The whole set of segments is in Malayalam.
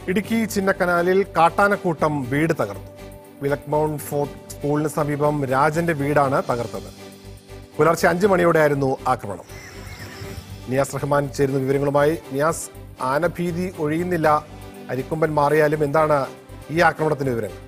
ഇടുക്കി ചിന്നക്കനാലിൽ കാട്ടാനക്കൂട്ടം വീട് തകർത്തു വിലക് മൗണ്ട് ഫോർട്ട് സ്കൂളിന് സമീപം രാജന്റെ വീടാണ് തകർത്തത് പുലർച്ചെ അഞ്ചു മണിയോടെയായിരുന്നു ആക്രമണം നിയാസ് റഹ്മാൻ ചേരുന്ന വിവരങ്ങളുമായി നിയാസ് ആനഭീതി ഒഴിയുന്നില്ല അരിക്കൊമ്പൻ മാറിയാലും എന്താണ് ഈ ആക്രമണത്തിന്റെ വിവരങ്ങൾ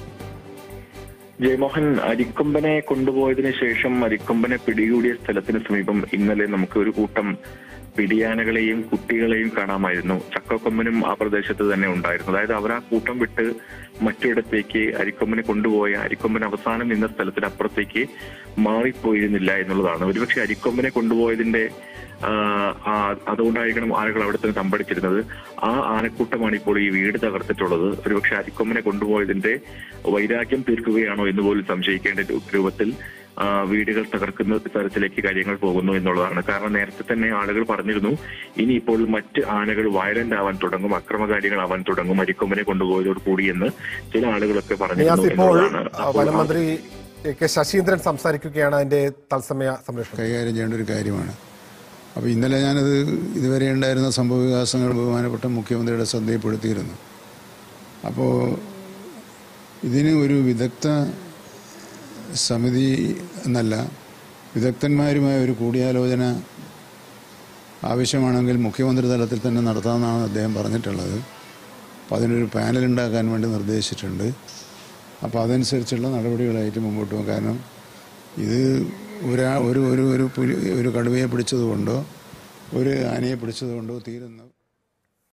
ജയമോഹൻ അരിക്കൊമ്പനെ കൊണ്ടുപോയതിനു ശേഷം അരിക്കൊമ്പനെ പിടികൂടിയ സ്ഥലത്തിന് സമീപം ഇന്നലെ നമുക്ക് ഒരു കൂട്ടം പിടിയാനകളെയും കുട്ടികളെയും കാണാമായിരുന്നു ചക്കക്കൊമ്പനും ആ പ്രദേശത്ത് തന്നെ ഉണ്ടായിരുന്നു അതായത് അവർ ആ കൂട്ടം വിട്ട് മറ്റൊരിടത്തേക്ക് അരിക്കൊമ്പനെ കൊണ്ടുപോയ അരിക്കൊമ്പൻ അവസാനം നിന്ന സ്ഥലത്തിനപ്പുറത്തേക്ക് മാറിപ്പോയിരുന്നില്ല എന്നുള്ളതാണ് ഒരുപക്ഷെ അരിക്കൊമ്പനെ കൊണ്ടുപോയതിന്റെ ആ, ആ, അതുകൊണ്ടായിരിക്കണം ആളുകൾ അവിടെ തന്നെ തമ്പടിച്ചിരുന്നത് ആ ആനക്കൂട്ടമാണ് ഇപ്പോൾ ഈ വീട് തകർത്തിട്ടുള്ളത് ഒരുപക്ഷെ അരിക്കൊമ്പനെ കൊണ്ടുപോയതിന്റെ വൈരാഗ്യം തീർക്കുകയാണോ എന്ന് പോലും സംശയിക്കേണ്ട രൂ- രൂപത്തിൽ ആ, വീടുകൾ തകർക്കുന്ന തരത്തിലേക്ക് കാര്യങ്ങൾ പോകുന്നു എന്നുള്ളതാണ് കാരണം നേരത്തെ തന്നെ ആളുകൾ പറഞ്ഞിരുന്നു ഇനിയിപ്പോൾ മറ്റ് ആനകൾ വയലന്റ് ആവാൻ തുടങ്ങും അക്രമകാരികളാവാൻ തുടങ്ങും അരിക്കൊമ്പനെ കൊണ്ടുപോയതോട് കൂടിയെന്ന് ചില ആളുകളൊക്കെ നിയാസ് പറഞ്ഞിരുന്നു ഇപ്പോൾ എന്നുള്ളതാണ് ആ, അപ്പോൾ ആ- വനമന്ത്രി എ കെ ശശീന്ദ്രൻ സംസാരിക്കുകയാണ് അതിന്റെ തത്സമയ സംരക്ഷണം കൈകാര്യം ചെയ്യേണ്ട ഒരു കാര്യമാണ് അപ്പോൾ ഇന്നലെ ഞാനത് ഇതുവരെ ഉണ്ടായിരുന്ന സംഭവ വികാസങ്ങൾ ബഹുമാനപ്പെട്ട മുഖ്യമന്ത്രിയുടെ ശ്രദ്ധയിൽപ്പെടുത്തിയിരുന്നു അപ്പോൾ ഇതിന് ഒരു വിദഗ്ധ സമിതി എന്നല്ല വിദഗ്ധന്മാരുമായ ഒരു കൂടിയാലോചന ആവശ്യമാണെങ്കിൽ മുഖ്യമന്ത്രി തലത്തിൽ തന്നെ നടത്താമെന്നാണ് അദ്ദേഹം പറഞ്ഞിട്ടുള്ളത് അപ്പോൾ അതിനൊരു പാനൽ ഉണ്ടാക്കാൻ വേണ്ടി നിർദ്ദേശിച്ചിട്ടുണ്ട് അപ്പോൾ അതനുസരിച്ചുള്ള നടപടികളായിട്ട് മുമ്പോട്ട് പോകും കാരണം ഇത് ഒരാ ഒരു ഒരു ഒരു പുലി ഒരു കടുവയെ പിടിച്ചതുകൊണ്ടോ ഒരു ആനയെ പിടിച്ചതുകൊണ്ടോ തീരുന്ന